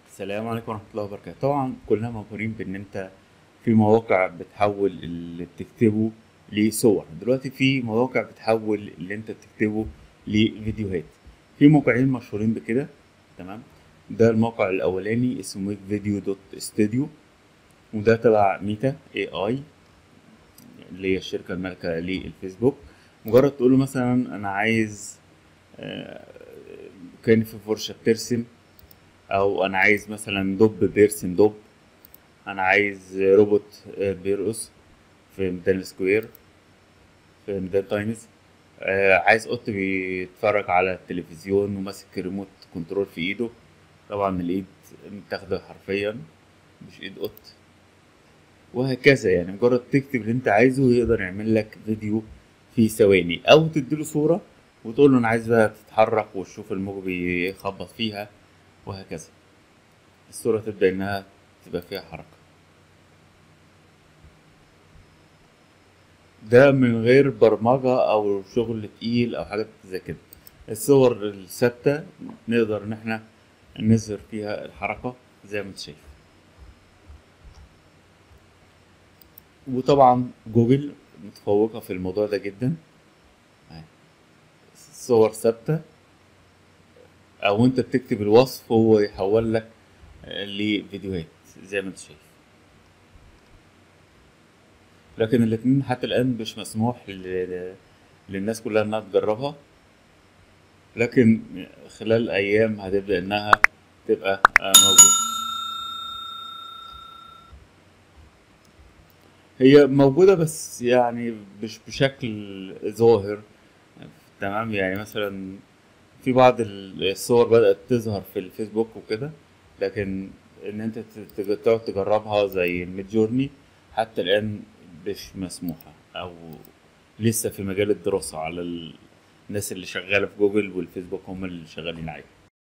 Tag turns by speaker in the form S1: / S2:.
S1: السلام عليكم ورحمة الله وبركاته طبعا كلنا مبهورين بان انت في مواقع بتحول اللي بتكتبه لصور دلوقتي في مواقع بتحول اللي انت بتكتبه لفيديوهات في موقعين مشهورين بكده تمام ده الموقع الاولاني اسمه ميك فيديو دوت استوديو وده تبع ميتا اي اي اللي هي الشركة المالكة للفيسبوك مجرد تقول له مثلا انا عايز آه، كان في فرشة بترسم او انا عايز مثلا دب بيرسم دب انا عايز روبوت آه، بيرقص في ميدان السكوير في ميدان تايمز آه، عايز قط بيتفرج على التلفزيون وماسك ريموت كنترول في ايده طبعا الايد متاخده حرفيا مش ايد قط وهكذا يعني مجرد تكتب اللي انت عايزه يقدر يعمل لك فيديو في ثواني او تديله صورة وتقول له انا عايز بقى تتحرك وتشوف الموج بيخبط فيها وهكذا الصورة تبدأ انها تبقى فيها حركة ده من غير برمجة او شغل تقيل او حاجات زي كده الصور الثابتة نقدر ان احنا نظهر فيها الحركة زي ما انت شايف وطبعا جوجل متفوقة في الموضوع ده جدا أهي. صور ثابتة او انت بتكتب الوصف هو يحول لك آه، لفيديوهات زي ما انت شايف لكن الاتنين حتى الان مش مسموح ل- للناس كلها انها تجربها لكن خلال ايام هتبدأ انها تبقى آه، موجودة هي موجودة بس يعني مش بشكل ظاهر تمام يعني مثلا في بعض ال- الصور بدأت تظهر في الفيسبوك وكده لكن ان انت ت- ت- تقعد تجربها زي الميد جورني حتى الآن مش مسموحة او لسه في مجال الدراسة على ال- الناس اللي شغالة في جوجل والفيسبوك هم اللي شغالين عليها